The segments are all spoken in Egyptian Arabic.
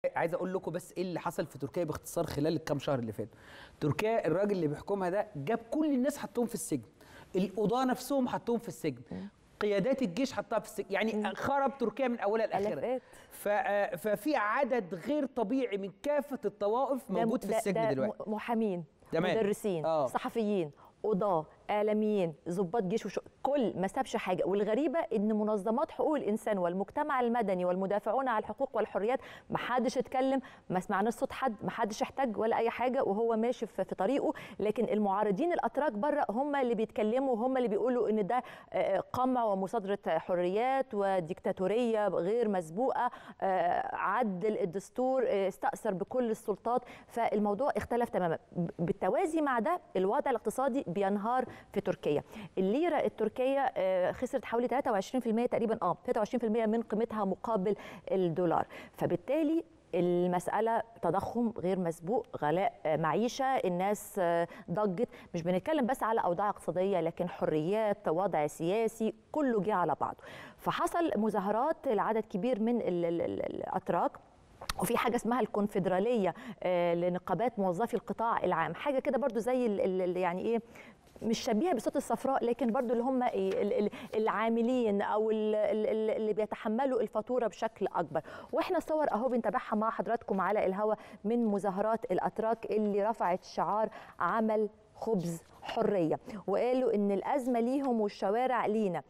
عايز اقول لكم بس ايه اللي حصل في تركيا باختصار خلال الكام شهر اللي فاتوا تركيا الراجل اللي بيحكمها ده جاب كل الناس حطهم في السجن القضاه نفسهم حطهم في السجن قيادات الجيش حطها في السجن يعني خرب تركيا من اولها لاخرها ألفات. ف- آه، ففي عدد غير طبيعي من كافه الطوائف ده- موجود في ده- السجن ده دلوقتي م- محامين تمام. مدرسين آه. صحفيين قضاة اعلاميين ضباط جيش وشو... كل ما سابش حاجه والغريبه ان منظمات حقوق الانسان والمجتمع المدني والمدافعون عن الحقوق والحريات ما حدش اتكلم ما سمعناش صوت حد ما حدش احتج ولا اي حاجه وهو ماشي في في طريقه لكن المعارضين الاتراك بره هم اللي بيتكلموا وهم اللي بيقولوا ان ده آه، قمع ومصادره حريات وديكتاتوريه غير مسبوقه آه، عدل الدستور آه، استأثر بكل السلطات فالموضوع اختلف تماما ب- بالتوازي مع ده الوضع الاقتصادي بينهار في تركيا الليره التركيه آه، خسرت حوالي 23% تقريبا اه 23% من قيمتها مقابل الدولار فبالتالي المسألة تضخم غير مسبوق غلاء آه، معيشة الناس آه، ضجت مش بنتكلم بس على أوضاع اقتصادية لكن حريات وضع سياسي كله جه على بعضه فحصل مظاهرات لعدد كبير من ال- ال- ال- الأتراك وفي حاجه اسمها الكونفدراليه آه، لنقابات موظفي القطاع العام حاجه كده برضو زي ال- ال- ال- يعني ايه مش شبيهه بصوت الصفراء لكن برضو اللي هم إيه ال- ال- العاملين او ال- ال- ال- اللي بيتحملوا الفاتوره بشكل اكبر واحنا صور اهو بنتابعها مع حضراتكم على الهوا من مظاهرات الاتراك اللي رفعت شعار عمل خبز حريه وقالوا ان الازمه ليهم والشوارع لينا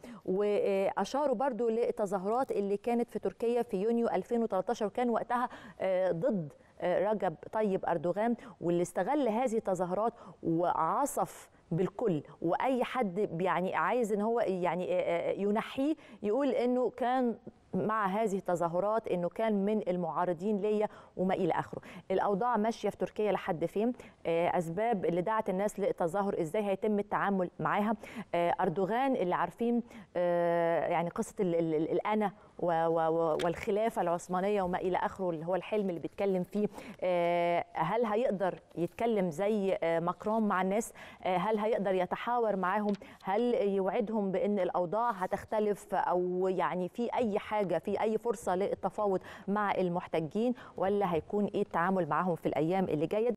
واشاروا برضو للتظاهرات اللي كانت في تركيا في يونيو 2013 وكان وقتها آه، ضد آه، رجب طيب اردوغان واللي استغل هذه التظاهرات وعصف بالكل واي حد يعني عايز ان هو يعني آه، آه، ينحيه يقول انه كان مع هذه التظاهرات انه كان من المعارضين ليا وما الى اخره الاوضاع ماشيه في تركيا لحد فين آه، اسباب اللي دعت الناس للتظاهر ازاي هيتم التعامل معاها آه، اردوغان اللي عارفين آه، يعني قصه ال- ال- ال- الانا و- و- والخلافه العثمانيه وما الى اخره اللي هو الحلم اللي بيتكلم فيه آه، هل هيقدر يتكلم زي آه، ماكرون مع الناس آه، هل هيقدر يتحاور معاهم هل يوعدهم بان الاوضاع هتختلف او يعني في اي حاجه في اي فرصه للتفاوض مع المحتجين ولا هيكون ايه التعامل معاهم في الايام اللي جايه